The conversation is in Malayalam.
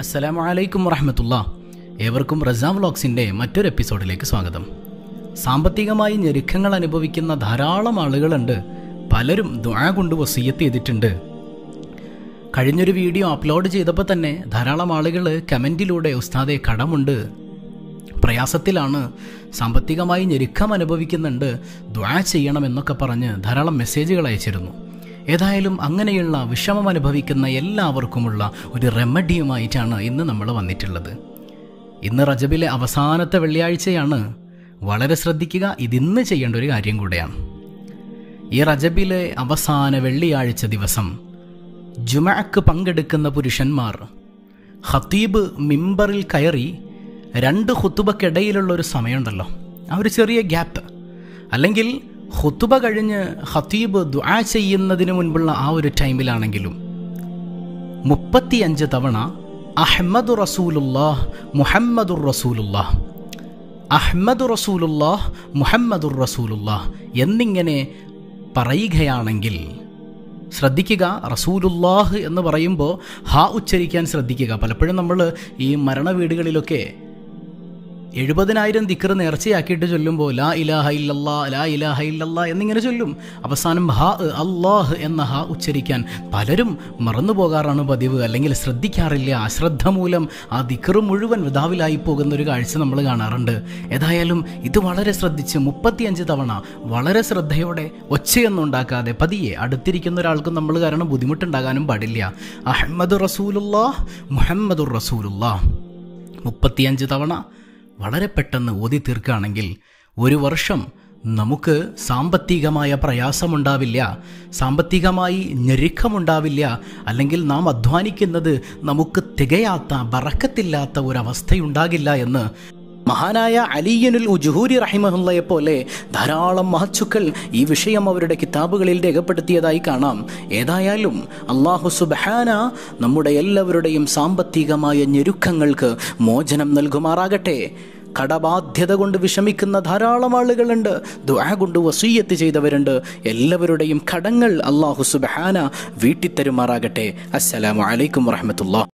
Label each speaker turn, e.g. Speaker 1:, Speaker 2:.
Speaker 1: അസ്സലാമു അലൈക്കും വറഹമത്തുള്ള ഏവർക്കും റസാ വ്ളോഗ്സിൻ്റെ മറ്റൊരു എപ്പിസോഡിലേക്ക് സ്വാഗതം സാമ്പത്തികമായി ഞെരുക്കങ്ങൾ അനുഭവിക്കുന്ന ധാരാളം ആളുകളുണ്ട് പലരും ദ്വാ കൊണ്ട് വസീയത്ത് ചെയ്തിട്ടുണ്ട് കഴിഞ്ഞൊരു വീഡിയോ അപ്ലോഡ് ചെയ്തപ്പോൾ തന്നെ ധാരാളം ആളുകൾ കമൻറ്റിലൂടെ ഉസ്താദെ കടമുണ്ട് പ്രയാസത്തിലാണ് സാമ്പത്തികമായി ഞെരുക്കം അനുഭവിക്കുന്നുണ്ട് ദ്വാ ചെയ്യണമെന്നൊക്കെ പറഞ്ഞ് ധാരാളം മെസ്സേജുകൾ അയച്ചിരുന്നു ഏതായാലും അങ്ങനെയുള്ള വിഷമം അനുഭവിക്കുന്ന എല്ലാവർക്കുമുള്ള ഒരു റെമഡിയുമായിട്ടാണ് ഇന്ന് നമ്മൾ വന്നിട്ടുള്ളത് ഇന്ന് റജബിലെ അവസാനത്തെ വെള്ളിയാഴ്ചയാണ് വളരെ ശ്രദ്ധിക്കുക ഇതിന്ന് ചെയ്യേണ്ട ഒരു കാര്യം കൂടെയാണ് ഈ റജബിലെ അവസാന വെള്ളിയാഴ്ച ദിവസം ജുമഅക്ക് പങ്കെടുക്കുന്ന പുരുഷന്മാർ ഖത്തീബ് മിമ്പറിൽ കയറി രണ്ട് ഹുത്തുബക്കിടയിലുള്ള ഒരു സമയമുണ്ടല്ലോ ആ ഒരു ചെറിയ ഗ്യാപ്പ് അല്ലെങ്കിൽ ഹുത്തുബ കഴിഞ്ഞ് ഖത്തീബ് ദുആ ചെയ്യുന്നതിന് മുൻപുള്ള ആ ഒരു ടൈമിലാണെങ്കിലും മുപ്പത്തിയഞ്ച് തവണ അഹ്മദ് റസൂലുല്ലാഹ് മുഹമ്മദുർ റസൂലുല്ലാഹ് അഹ്മദ് റസൂലുല്ലാഹ് മുഹമ്മദുർ റസൂലുല്ലാഹ് എന്നിങ്ങനെ പറയുകയാണെങ്കിൽ ശ്രദ്ധിക്കുക റസൂലുല്ലാഹ് എന്ന് പറയുമ്പോൾ ഹ ഉച്ചരിക്കാൻ ശ്രദ്ധിക്കുക പലപ്പോഴും നമ്മൾ ഈ മരണ വീടുകളിലൊക്കെ എഴുപതിനായിരം ദിക്കർ നേർച്ചയാക്കിയിട്ട് ചൊല്ലുമ്പോൾ ലാ ഇലാഹ ഇല്ലല്ലാ ലാ ഇലാഹ ഇല്ലല്ലാ എന്നിങ്ങനെ ചൊല്ലും അവസാനം ഹ അള്ളാഹ് എന്ന ഹ ഉച്ചരിക്കാൻ പലരും മറന്നു പോകാറാണ് പതിവ് അല്ലെങ്കിൽ ശ്രദ്ധിക്കാറില്ല അശ്രദ്ധ മൂലം ആ ദിക്കർ മുഴുവൻ വിതാവിലായി പോകുന്ന ഒരു കാഴ്ച നമ്മൾ കാണാറുണ്ട് ഏതായാലും ഇത് വളരെ ശ്രദ്ധിച്ച് മുപ്പത്തിയഞ്ച് തവണ വളരെ ശ്രദ്ധയോടെ ഒച്ചയൊന്നും ഉണ്ടാക്കാതെ പതിയെ അടുത്തിരിക്കുന്ന ഒരാൾക്കും നമ്മൾ കാരണം ബുദ്ധിമുട്ടുണ്ടാകാനും പാടില്ല അഹമ്മദ് റസൂലുല്ലാഹ് മുഹമ്മദുർ റസൂലുല്ലാഹ് മുപ്പത്തിയഞ്ച് തവണ വളരെ പെട്ടെന്ന് ഓതി തീർക്കുകയാണെങ്കിൽ ഒരു വർഷം നമുക്ക് സാമ്പത്തികമായ പ്രയാസമുണ്ടാവില്ല സാമ്പത്തികമായി ഞെരുക്കമുണ്ടാവില്ല അല്ലെങ്കിൽ നാം അധ്വാനിക്കുന്നത് നമുക്ക് തികയാത്ത ബറക്കത്തില്ലാത്ത ഒരവസ്ഥയുണ്ടാകില്ല എന്ന് മഹാനായ അലിയനുൽ ഉജുഹൂരി റഹിമഹുല്ലയെ പോലെ ധാരാളം മഹച്ചുക്കൾ ഈ വിഷയം അവരുടെ കിതാബുകളിൽ രേഖപ്പെടുത്തിയതായി കാണാം ഏതായാലും അള്ളാഹു സുബഹാന നമ്മുടെ എല്ലാവരുടെയും സാമ്പത്തികമായ ഞെരുക്കങ്ങൾക്ക് മോചനം നൽകുമാറാകട്ടെ കടബാധ്യത കൊണ്ട് വിഷമിക്കുന്ന ധാരാളം ആളുകളുണ്ട് ദുആ കൊണ്ട് വസീയത്ത് ചെയ്തവരുണ്ട് എല്ലാവരുടെയും കടങ്ങൾ അള്ളാഹു സുബഹാന വീട്ടിത്തരുമാറാകട്ടെ അസ്സലാമു അലൈക്കും വറഹമത്തുള്ള